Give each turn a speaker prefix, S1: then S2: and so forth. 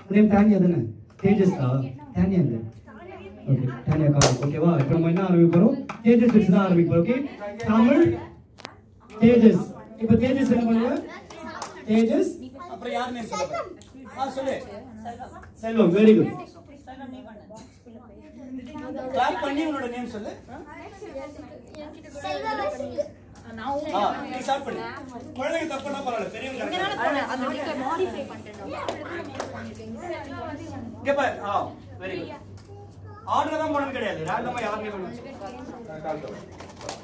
S1: Name Tania தானே தேஜஸ்கா தானியா இல்லை okay Tania கால் ஓகேவா இப்போ நம்ம என்ன ஆரம்பிக்க போறோம் தேஜஸ் வச்சு தான் ஆரம்பிக்க போறோம் ஓகே தமிழ் தேஜஸ் இப்போ தேஜஸ் என்ன பண்ணுங்க தேஜஸ்
S2: அப்புறம் யார் நேம் சொல்ல போற? ஆ சொல்லு
S1: செல்வம் வெரி குட்
S2: கிளாப் பண்ணி உன்னோட நேம் சொல்லு ஆ நீ ஸ்டார்ட் பண்ணு குழந்தைங்க தப்பு பண்ணா பரவாயில்ல பெரியவங்க இங்க பாரு ஆ வெரி குட் ஆர்டர் தான் போடணும் கிடையாது ரேண்டமா யார் நேம்